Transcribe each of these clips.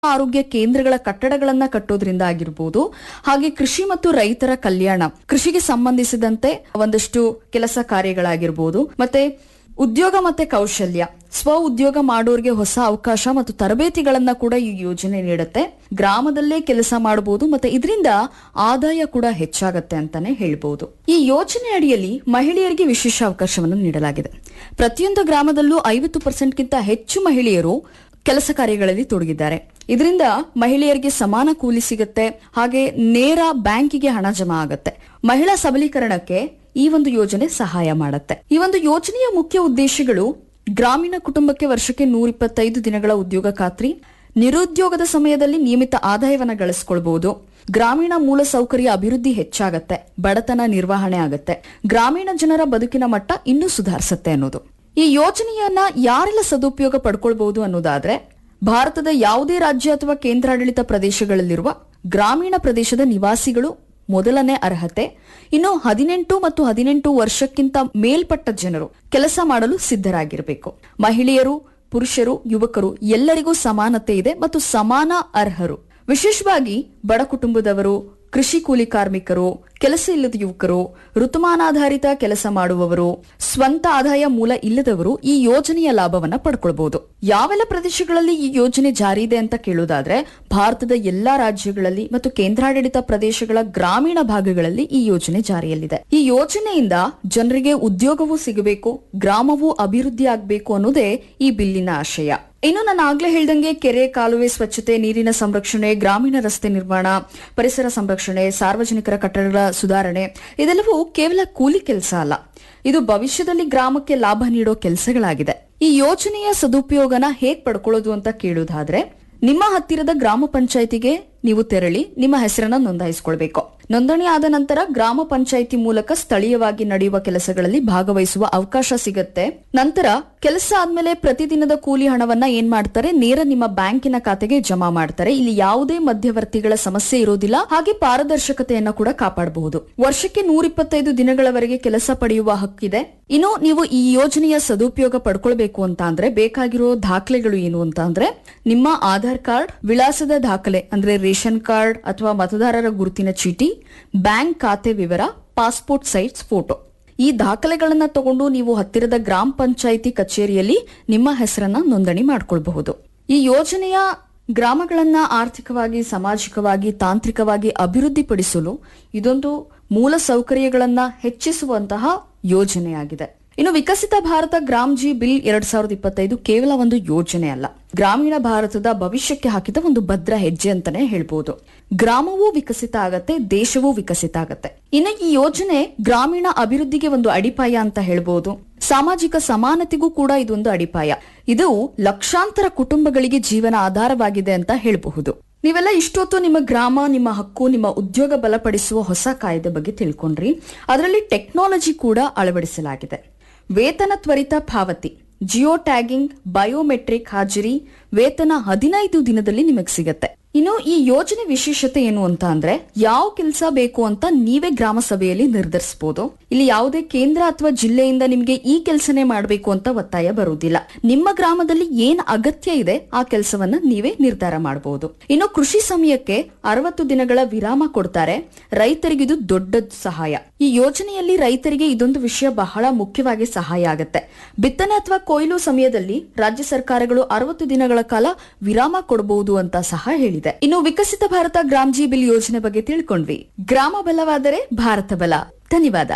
ಆರೋಗ್ಯ ಕೇಂದ್ರಗಳ ಕಟ್ಟಡಗಳನ್ನ ಕಟ್ಟೋದ್ರಿಂದ ಆಗಿರ್ಬೋದು ಹಾಗೆ ಕೃಷಿ ಮತ್ತು ರೈತರ ಕಲ್ಯಾಣ ಕೃಷಿಗೆ ಸಂಬಂಧಿಸಿದಂತೆ ಒಂದಷ್ಟು ಕೆಲಸ ಕಾರ್ಯಗಳಾಗಿರ್ಬೋದು ಮತ್ತೆ ಉದ್ಯೋಗ ಮತ್ತೆ ಕೌಶಲ್ಯ ಸ್ವ ಉದ್ಯೋಗ ಮಾಡೋರಿಗೆ ಹೊಸ ಅವಕಾಶ ಮತ್ತು ತರಬೇತಿಗಳನ್ನ ಕೂಡ ಈ ಯೋಜನೆ ನೀಡುತ್ತೆ ಗ್ರಾಮದಲ್ಲೇ ಕೆಲಸ ಮಾಡಬಹುದು ಮತ್ತೆ ಇದರಿಂದ ಆದಾಯ ಕೂಡ ಹೆಚ್ಚಾಗತ್ತೆ ಅಂತಾನೆ ಹೇಳ್ಬಹುದು ಈ ಯೋಜನೆ ಅಡಿಯಲ್ಲಿ ಮಹಿಳೆಯರಿಗೆ ವಿಶೇಷ ಅವಕಾಶವನ್ನು ನೀಡಲಾಗಿದೆ ಪ್ರತಿಯೊಂದು ಗ್ರಾಮದಲ್ಲೂ ಐವತ್ತು ಪರ್ಸೆಂಟ್ಗಿಂತ ಹೆಚ್ಚು ಮಹಿಳೆಯರು ಕೆಲಸ ಕಾರ್ಯಗಳಲ್ಲಿ ತೊಡಗಿದ್ದಾರೆ ಇದರಿಂದ ಮಹಿಳೆಯರಿಗೆ ಸಮಾನ ಕೂಲಿ ಸಿಗುತ್ತೆ ಹಾಗೆ ನೇರ ಬ್ಯಾಂಕಿಗೆ ಹಣ ಜಮಾ ಆಗುತ್ತೆ ಮಹಿಳಾ ಸಬಲೀಕರಣಕ್ಕೆ ಈ ಒಂದು ಯೋಜನೆ ಸಹಾಯ ಮಾಡುತ್ತೆ ಈ ಒಂದು ಯೋಜನೆಯ ಮುಖ್ಯ ಉದ್ದೇಶಗಳು ಗ್ರಾಮೀಣ ಕುಟುಂಬಕ್ಕೆ ವರ್ಷಕ್ಕೆ ನೂರಿಪ್ಪತ್ತೈದು ದಿನಗಳ ಉದ್ಯೋಗ ಖಾತ್ರಿ ನಿರುದ್ಯೋಗದ ಸಮಯದಲ್ಲಿ ನಿಯಮಿತ ಆದಾಯವನ್ನ ಗಳಿಸ್ಕೊಳ್ಬಹುದು ಗ್ರಾಮೀಣ ಮೂಲ ಸೌಕರ್ಯ ಅಭಿವೃದ್ಧಿ ಹೆಚ್ಚಾಗತ್ತೆ ಬಡತನ ನಿರ್ವಹಣೆ ಆಗತ್ತೆ ಗ್ರಾಮೀಣ ಜನರ ಬದುಕಿನ ಮಟ್ಟ ಇನ್ನೂ ಸುಧಾರಿಸುತ್ತೆ ಅನ್ನೋದು ಈ ಯೋಜನೆಯನ್ನ ಯಾರೆಲ್ಲ ಸದುಪಯೋಗ ಪಡ್ಕೊಳ್ಬಹುದು ಅನ್ನೋದಾದ್ರೆ ಭಾರತದ ಯಾವುದೇ ರಾಜ್ಯ ಅಥವಾ ಕೇಂದ್ರಾಡಳಿತ ಪ್ರದೇಶಗಳಲ್ಲಿರುವ ಗ್ರಾಮೀಣ ಪ್ರದೇಶದ ನಿವಾಸಿಗಳು ಮೊದಲನೇ ಅರ್ಹತೆ ಇನ್ನು ಹದಿನೆಂಟು ಮತ್ತು ಹದಿನೆಂಟು ವರ್ಷಕ್ಕಿಂತ ಮೇಲ್ಪಟ್ಟ ಜನರು ಕೆಲಸ ಮಾಡಲು ಸಿದ್ಧರಾಗಿರಬೇಕು ಮಹಿಳೆಯರು ಪುರುಷರು ಯುವಕರು ಎಲ್ಲರಿಗೂ ಸಮಾನತೆ ಇದೆ ಮತ್ತು ಸಮಾನ ಅರ್ಹರು ವಿಶೇಷವಾಗಿ ಬಡ ಕುಟುಂಬದವರು ಕೃಷಿ ಕೂಲಿ ಕಾರ್ಮಿಕರು ಕೆಲಸ ಇಲ್ಲದ ಯುವಕರು ಋತುಮಾನಾಧಾರಿತ ಕೆಲಸ ಮಾಡುವವರು ಸ್ವಂತ ಆದಾಯ ಮೂಲ ಇಲ್ಲದವರು ಈ ಯೋಜನೆಯ ಲಾಭವನ್ನ ಪಡ್ಕೊಳ್ಬಹುದು ಯಾವೆಲ್ಲ ಪ್ರದೇಶಗಳಲ್ಲಿ ಈ ಯೋಜನೆ ಜಾರಿ ಇದೆ ಅಂತ ಕೇಳೋದಾದ್ರೆ ಭಾರತದ ಎಲ್ಲಾ ರಾಜ್ಯಗಳಲ್ಲಿ ಮತ್ತು ಕೇಂದ್ರಾಡಳಿತ ಪ್ರದೇಶಗಳ ಗ್ರಾಮೀಣ ಭಾಗಗಳಲ್ಲಿ ಈ ಯೋಜನೆ ಜಾರಿಯಲ್ಲಿದೆ ಈ ಯೋಜನೆಯಿಂದ ಜನರಿಗೆ ಉದ್ಯೋಗವೂ ಸಿಗಬೇಕು ಗ್ರಾಮವೂ ಅಭಿವೃದ್ಧಿ ಆಗಬೇಕು ಅನ್ನೋದೇ ಈ ಬಿಲ್ಲಿನ ಆಶಯ ಇನ್ನು ನಾನು ಆಗ್ಲೇ ಹೇಳ್ದಂಗೆ ಕೆರೆ ಕಾಲುವೆ ಸ್ವಚ್ಛತೆ ನೀರಿನ ಸಂರಕ್ಷಣೆ ಗ್ರಾಮೀಣ ರಸ್ತೆ ನಿರ್ಮಾಣ ಪರಿಸರ ಸಂರಕ್ಷಣೆ ಸಾರ್ವಜನಿಕರ ಕಟ್ಟಡಗಳ ಸುಧಾರಣೆ ಇದೆಲ್ಲವೂ ಕೇವಲ ಕೂಲಿ ಕೆಲಸ ಅಲ್ಲ ಇದು ಭವಿಷ್ಯದಲ್ಲಿ ಗ್ರಾಮಕ್ಕೆ ಲಾಭ ನೀಡೋ ಕೆಲಸಗಳಾಗಿದೆ ಈ ಯೋಜನೆಯ ಸದುಪಯೋಗನ ಹೇಗ್ ಪಡ್ಕೊಳ್ಳೋದು ಅಂತ ಕೇಳೋದಾದ್ರೆ ನಿಮ್ಮ ಹತ್ತಿರದ ಗ್ರಾಮ ಪಂಚಾಯಿತಿಗೆ ನೀವು ತೆರಳಿ ನಿಮ್ಮ ಹೆಸರನ್ನ ನೋಂದಾಯಿಸಿಕೊಳ್ಬೇಕು ನೋಂದಣಿ ಆದ ನಂತರ ಗ್ರಾಮ ಪಂಚಾಯಿತಿ ಮೂಲಕ ಸ್ಥಳೀಯವಾಗಿ ನಡೆಯುವ ಕೆಲಸಗಳಲ್ಲಿ ಭಾಗವಹಿಸುವ ಅವಕಾಶ ಸಿಗತ್ತೆ ನಂತರ ಕೆಲಸ ಆದ್ಮೇಲೆ ಪ್ರತಿದಿನದ ಕೂಲಿ ಹಣವನ್ನ ಏನ್ ಮಾಡ್ತಾರೆ ನೇರ ನಿಮ್ಮ ಬ್ಯಾಂಕಿನ ಖಾತೆಗೆ ಜಮಾ ಮಾಡ್ತಾರೆ ಇಲ್ಲಿ ಯಾವುದೇ ಮಧ್ಯವರ್ತಿಗಳ ಸಮಸ್ಯೆ ಇರೋದಿಲ್ಲ ಹಾಗೆ ಪಾರದರ್ಶಕತೆಯನ್ನ ಕೂಡ ಕಾಪಾಡಬಹುದು ವರ್ಷಕ್ಕೆ ನೂರಿಪ್ಪತ್ತೈದು ದಿನಗಳವರೆಗೆ ಕೆಲಸ ಪಡೆಯುವ ಹಕ್ಕಿದೆ ಇನ್ನು ನೀವು ಈ ಯೋಜನೆಯ ಸದುಪಯೋಗ ಪಡ್ಕೊಳ್ಬೇಕು ಅಂತ ಅಂದ್ರೆ ಬೇಕಾಗಿರೋ ದಾಖಲೆಗಳು ಏನು ಅಂತ ಅಂದ್ರೆ ನಿಮ್ಮ ಆಧಾರ್ ಕಾರ್ಡ್ ವಿಳಾಸದ ದಾಖಲೆ ಅಂದ್ರೆ ರೇಷನ್ ಕಾರ್ಡ್ ಅಥವಾ ಮತದಾರರ ಗುರುತಿನ ಚೀಟಿ ಬ್ಯಾಂಕ್ ಖಾತೆ ವಿವರ ಪಾಸ್ಪೋರ್ಟ್ ಸೈಜ್ ಫೋಟೋ ಈ ದಾಖಲೆಗಳನ್ನ ತಗೊಂಡು ನೀವು ಹತ್ತಿರದ ಗ್ರಾಮ ಪಂಚಾಯಿತಿ ಕಚೇರಿಯಲ್ಲಿ ನಿಮ್ಮ ಹೆಸರನ್ನ ನೋಂದಣಿ ಮಾಡ್ಕೊಳ್ಬಹುದು ಈ ಯೋಜನೆಯ ಗ್ರಾಮಗಳನ್ನ ಆರ್ಥಿಕವಾಗಿ ಸಾಮಾಜಿಕವಾಗಿ ತಾಂತ್ರಿಕವಾಗಿ ಅಭಿವೃದ್ಧಿಪಡಿಸಲು ಇದೊಂದು ಮೂಲ ಸೌಕರ್ಯಗಳನ್ನ ಹೆಚ್ಚಿಸುವಂತಹ ಯೋಜನೆಯಾಗಿದೆ ಇನ್ನು ವಿಕಸಿತ ಭಾರತ ಗ್ರಾಮ್ ಜಿ ಬಿಲ್ ಎರಡ್ ಸಾವಿರದ ಇಪ್ಪತ್ತೈದು ಕೇವಲ ಒಂದು ಯೋಜನೆ ಅಲ್ಲ ಗ್ರಾಮೀಣ ಭಾರತದ ಭವಿಷ್ಯಕ್ಕೆ ಹಾಕಿದ ಒಂದು ಭದ್ರ ಹೆಜ್ಜೆ ಅಂತಾನೆ ಹೇಳ್ಬೋದು ಗ್ರಾಮವೂ ವಿಕಸಿತ ಆಗತ್ತೆ ದೇಶವೂ ವಿಕಸಿತ ಆಗತ್ತೆ ಇನ್ನು ಈ ಯೋಜನೆ ಗ್ರಾಮೀಣ ಅಭಿವೃದ್ಧಿಗೆ ಒಂದು ಅಡಿಪಾಯ ಅಂತ ಹೇಳ್ಬೋದು ಸಾಮಾಜಿಕ ಸಮಾನತೆಗೂ ಕೂಡ ಇದೊಂದು ಅಡಿಪಾಯ ಇದು ಲಕ್ಷಾಂತರ ಕುಟುಂಬಗಳಿಗೆ ಜೀವನ ಆಧಾರವಾಗಿದೆ ಅಂತ ಹೇಳಬಹುದು ನೀವೆಲ್ಲ ಇಷ್ಟೊತ್ತು ನಿಮ್ಮ ಗ್ರಾಮ ನಿಮ್ಮ ಹಕ್ಕು ನಿಮ್ಮ ಉದ್ಯೋಗ ಬಲಪಡಿಸುವ ಹೊಸ ಕಾಯ್ದೆ ಬಗ್ಗೆ ತಿಳ್ಕೊಂಡ್ರಿ ಅದರಲ್ಲಿ ಟೆಕ್ನಾಲಜಿ ಕೂಡ ಅಳವಡಿಸಲಾಗಿದೆ ವೇತನ ತ್ವರಿತ ಪಾವತಿ ಜಿಯೋ ಟ್ಯಾಗಿಂಗ್ ಬಯೋಮೆಟ್ರಿಕ್ ಹಾಜರಿ ವೇತನ ಹದಿನೈದು ದಿನದಲ್ಲಿ ನಿಮಗೆ ಸಿಗತ್ತೆ ಇನ್ನು ಈ ಯೋಜನೆ ವಿಶೇಷತೆ ಏನು ಅಂತ ಅಂದ್ರೆ ಯಾವ ಕೆಲಸ ಬೇಕು ಅಂತ ನೀವೇ ಗ್ರಾಮ ಸಭೆಯಲ್ಲಿ ನಿರ್ಧರಿಸಬಹುದು ಇಲ್ಲಿ ಯಾವುದೇ ಕೇಂದ್ರ ಅಥವಾ ಜಿಲ್ಲೆಯಿಂದ ನಿಮಗೆ ಈ ಕೆಲಸನೇ ಮಾಡಬೇಕು ಅಂತ ಒತ್ತಾಯ ಬರುವುದಿಲ್ಲ ನಿಮ್ಮ ಗ್ರಾಮದಲ್ಲಿ ಏನ್ ಅಗತ್ಯ ಇದೆ ಆ ಕೆಲಸವನ್ನ ನೀವೇ ನಿರ್ಧಾರ ಮಾಡಬಹುದು ಇನ್ನು ಕೃಷಿ ಸಮಯಕ್ಕೆ ಅರವತ್ತು ದಿನಗಳ ವಿರಾಮ ಕೊಡ್ತಾರೆ ರೈತರಿಗೆ ಇದು ದೊಡ್ಡ ಸಹಾಯ ಈ ಯೋಜನೆಯಲ್ಲಿ ರೈತರಿಗೆ ಇದೊಂದು ವಿಷಯ ಬಹಳ ಮುಖ್ಯವಾಗಿ ಸಹಾಯ ಆಗುತ್ತೆ ಬಿತ್ತನೆ ಅಥವಾ ಕೊಯ್ಲು ಸಮಯದಲ್ಲಿ ರಾಜ್ಯ ಸರ್ಕಾರಗಳು ಅರವತ್ತು ದಿನಗಳ ಕಾಲ ವಿರಾಮ ಕೊಡಬಹುದು ಅಂತ ಸಹ ಹೇಳಿದೆ ಇನ್ನು ವಿಕಸಿತ ಭಾರತ ಗ್ರಾಮ್ ಜಿ ಬಿಲ್ ಯೋಜನೆ ಬಗ್ಗೆ ತಿಳ್ಕೊಂಡ್ವಿ ಗ್ರಾಮ ಬಲವಾದರೆ ಭಾರತ ಬಲ ಧನ್ಯವಾದ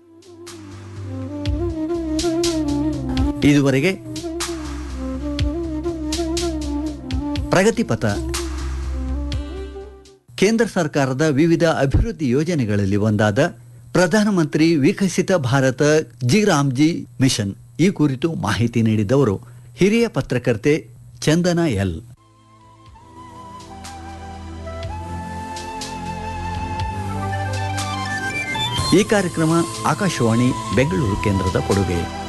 ಇದುವರೆಗೆ ಪ್ರಗತಿಪಥ ಕೇಂದ್ರ ಸರ್ಕಾರದ ವಿವಿಧ ಅಭಿವೃದ್ಧಿ ಯೋಜನೆಗಳಲ್ಲಿ ಒಂದಾದ ಪ್ರಧಾನಮಂತ್ರಿ ವಿಕಸಿತ ಭಾರತ ಜಿ ರಾಮ್ಜಿ ಮಿಷನ್ ಈ ಕುರಿತು ಮಾಹಿತಿ ನೀಡಿದವರು ಹಿರಿಯ ಪತ್ರಕರ್ತೆ ಚಂದನ ಎಲ್ ಈ ಕಾರ್ಯಕ್ರಮ ಆಕಾಶವಾಣಿ ಬೆಂಗಳೂರು ಕೇಂದ್ರದ ಕೊಡುಗೆ